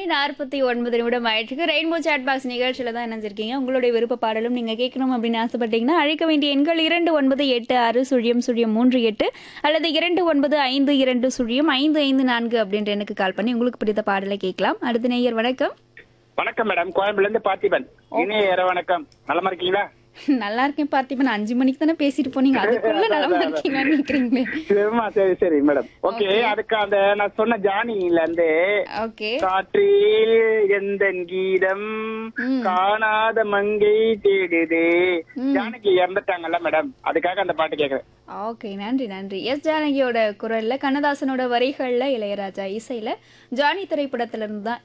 மணி நாற்பத்தி ஒன்பது நிமிடம் ஆயிடுச்சு ரெயின்போ சாட் பாக்ஸ் நிகழ்ச்சியில தான் இணைஞ்சிருக்கீங்க உங்களுடைய விருப்ப பாடலும் நீங்க கேட்கணும் அப்படின்னு ஆசைப்பட்டீங்கன்னா அழைக்க வேண்டிய எண்கள் இரண்டு ஒன்பது எட்டு ஆறு சுழியம் சுழியம் மூன்று எட்டு அல்லது இரண்டு ஒன்பது ஐந்து இரண்டு சுழியம் ஐந்து ஐந்து நான்கு அப்படின்ற எனக்கு கால் பண்ணி உங்களுக்கு பிடித்த பாடலை கேட்கலாம் அடுத்த நேயர் வணக்கம் வணக்கம் மேடம் கோயம்புல இருந்து பார்த்திபன் இனிய இரவு வணக்கம் நலமா இருக்கீங்களா நல்லா இருக்கேன் பார்த்திபன் அஞ்சு மணிக்கு தானே பேசிட்டு போனீங்க அதுக்குள்ள நலமா இருக்கீங்கன்னு நினைக்கிறீங்களே சரிம்மா சரி சரி மேடம் ஓகே அதுக்கு அந்த நான் சொன்ன ஜானில இருந்து ஓகே காற்றில் எந்த கீதம் காணாத மங்கை தேடுதே ஜானகி இறந்துட்டாங்கல்ல மேடம் அதுக்காக அந்த பாட்டு கேக்குறேன் ஓகே நன்றி நன்றி எஸ் ஜானகியோட குரல்ல கண்ணதாசனோட வரிகள்ல இளையராஜா இசையில ஜானி திரைப்படத்துல இருந்து தான்